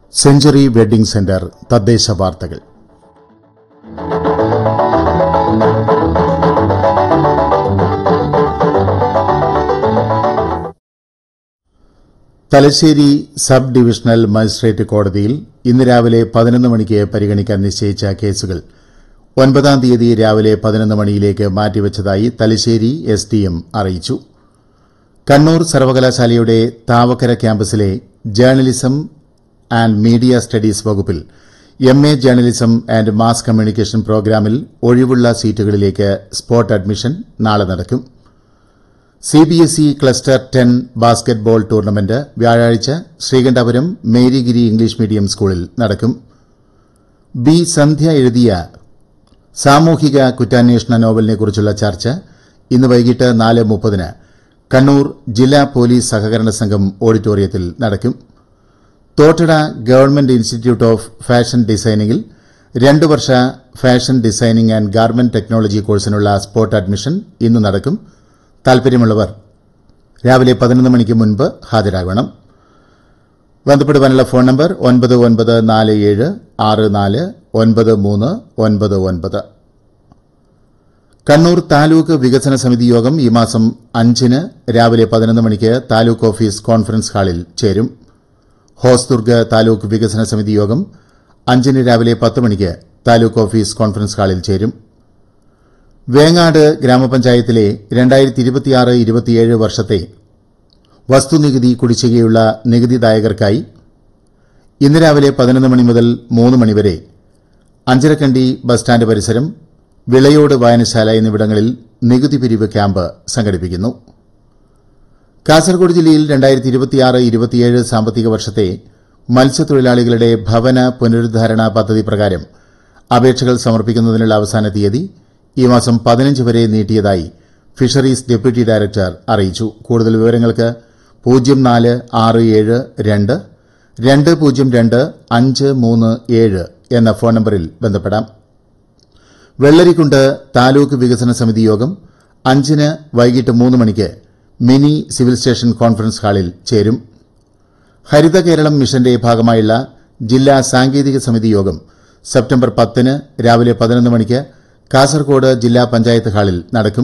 century wedding centre തദ്ദേശ വാർത്തകൾ Thalassery sub divisional magistrate കോടതിയിൽ ഇന്ന് രാവിലെ പതിനൊന്ന് മണിക്ക് പരിഗണിക്കാൻ നിശ്ചയിച്ച കേസുകൾ ഒൻപതാം തീയതി രാവിലെ പതിനൊന്ന് മണിയിലേക്ക് മാറ്റിവച്ചതായി തലശ്ശേരി എസ് ഡി എം അറിയിച്ചു കണ്ണൂർ സർവകലാശാലയുടെ താവക്കര ക്യാമ്പസിലെ ജേർണലിസം ആൻഡ് മീഡിയ സ്റ്റഡീസ് വകുപ്പിൽ M A journalism and mass communication പ്രോഗ്രാമിൽ ഒഴിവുള്ള സീറ്റുകളിലേക്ക് സ്പോട്ട് അഡ്മിഷൻ നാളെ നടക്കും CBSE cluster ten basketball tournament വ്യാഴാഴ്ച ശ്രീകണ്ഠപുരം മേരിഗിരി ഇംഗ്ലീഷ് മീഡിയം സ്കൂളിൽ നടക്കും ബി സന്ധ്യ എഴുതിയ സാമൂഹിക കുറ്റാന്വേഷണ നോവലിനെക്കുറിച്ചുള്ള ചർച്ച ഇന്ന് വൈകിട്ട് നാല് മുപ്പതിന് കണ്ണൂർ ജില്ലാ പോലീസ് സഹകരണ സംഘം ഓഡിറ്റോറിയത്തിൽ നടക്കും Thottada government institute of fashion ഡിസൈനിംഗിൽ രണ്ട് വർഷ fashion designing and garment technology കോഴ്സിനുള്ള സ്പോട്ട് അഡ്മിഷൻ ഇന്ന് നടക്കും താൽപര്യമുള്ളവർ രാവിലെ പതിനൊന്ന് മണിക്ക് മുൻപ് ഹാജരാകണം ബന്ധപ്പെടുവാനുള്ള ഫോൺ നമ്പർ ഒൻപത് ഒൻപത് നാല് ഏഴ് ആറ് നാല് ഒൻപത് മൂന്ന് ഒൻപത് ഒൻപത് കണ്ണൂർ താലൂക്ക് വികസന സമിതി യോഗം ഈ മാസം അഞ്ചിന് രാവിലെ പതിനൊന്ന് മണിക്ക് താലൂക്ക് ഓഫീസ് കോൺഫറൻസ് ഹാളിൽ ചേരും ഹോസ്ദുർഗ് താലൂക്ക് വികസന സമിതി യോഗം അഞ്ചിന് രാവിലെ പത്ത് മണിക്ക് താലൂക്ക് ഓഫീസ് കോൺഫറൻസ് ഹാളിൽ ചേരും വേങ്ങാട് ഗ്രാമപഞ്ചായത്തിലെ രണ്ടായിരത്തി ഇരുപത്തിയാറ് ഇരുപത്തിയേഴ് വർഷത്തെ വസ്തുനികുതി കുടിശ്ശികയുള്ള നികുതിദായകർക്കായി ഇന്ന് രാവിലെ പതിനൊന്ന് മണി മുതൽ മൂന്ന് മണിവരെ അഞ്ചരക്കണ്ടി ബസ് സ്റ്റാൻഡ് പരിസരം വിളയോട് വായനശാല എന്നിവിടങ്ങളിൽ നികുതി പിരിവ് ക്യാമ്പ് സംഘടിപ്പിക്കുന്നു കാസർഗോഡ് ജില്ലയിൽ രണ്ടായിരത്തി ഇരുപത്തിയാറ് ഇരുപത്തിയേഴ് സാമ്പത്തിക വർഷത്തെ മത്സ്യത്തൊഴിലാളികളുടെ ഭവന പുനരുദ്ധാരണ പദ്ധതി പ്രകാരം അപേക്ഷകൾ സമർപ്പിക്കുന്നതിനുള്ള അവസാന തീയതി ഈ മാസം പതിനഞ്ച് വരെ നീട്ടിയതായി ഫിഷറീസ് ഡെപ്യൂട്ടി ഡയറക്ടർ അറിയിച്ചു കൂടുതൽ വിവരങ്ങൾക്ക് പൂജ്യം നാല് ആറ് ഏഴ് രണ്ട് രണ്ട് പൂജ്യം രണ്ട് അഞ്ച് മൂന്ന് ഏഴ് എന്ന ഫോൺ നമ്പറിൽ ബന്ധപ്പെടാം വെള്ളരിക്കുണ്ട് താലൂക്ക് വികസന സമിതി യോഗം അഞ്ചിന് വൈകിട്ട് മൂന്ന് മണിക്ക് മിനി സിവിൽ സ്റ്റേഷൻ കോൺഫറൻസ് ഹാളിൽ ചേരും ഹരിത കേരളം മിഷന്റെ ഭാഗമായുള്ള ജില്ലാ സാങ്കേതിക സമിതി യോഗം സെപ്റ്റംബർ പത്തിന് രാവിലെ പതിനൊന്ന് മണിക്ക് കാസർകോട് ജില്ലാ പഞ്ചായത്ത് ഹാളിൽ നടക്കും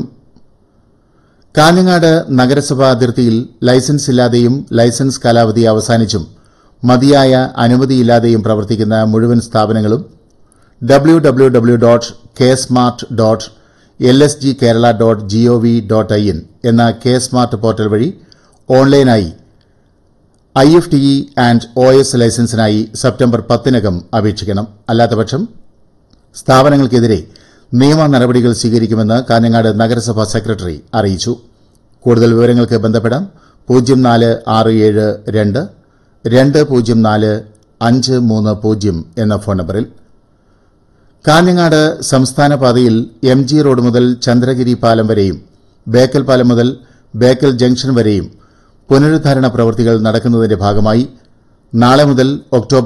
കാഞ്ഞങ്ങാട് നഗരസഭാ അതിർത്തിയിൽ ലൈസൻസ് ഇല്ലാതെയും ലൈസൻസ് കാലാവധി അവസാനിച്ചും മതിയായ അനുമതിയില്ലാതെയും പ്രവർത്തിക്കുന്ന മുഴുവൻ സ്ഥാപനങ്ങളും W W W dot K smart dot L S G Kerala dot G O V dot I N എന്ന കെ സ്മാർട്ട് പോർട്ടൽ വഴി ഓൺലൈനായി I F T E and O S ലൈസൻസിനായി സെപ്റ്റംബർ പത്തിനകം അപേക്ഷിക്കണം അല്ലാത്തപക്ഷം സ്ഥാപനങ്ങൾക്കെതിരെ നിയമ നടപടികൾ സ്വീകരിക്കുമെന്ന് കാഞ്ഞങ്ങാട് നഗരസഭാ സെക്രട്ടറി അറിയിച്ചു കൂടുതൽ വിവരങ്ങൾക്ക് ബന്ധപ്പെടാം പൂജ്യം നാല് ആറ് ഏഴ് രണ്ട് രണ്ട് പൂജ്യം നാല് അഞ്ച് മൂന്ന് പൂജ്യം എന്ന ഫോൺ നമ്പറിൽ കാഞ്ഞങ്ങാട് സംസ്ഥാന പാതയിൽ എം ജി റോഡ് മുതൽ ചന്ദ്രഗിരി പാലം വരെയും ബേക്കൽ പാലം മുതൽ ബേക്കൽ ജംഗ്ഷൻ വരെയും പുനരുദ്ധാരണ പ്രവൃത്തികൾ നടക്കുന്നതിന്റെ ഭാഗമായി നാളെ മുതൽ ഒക്ടോബർ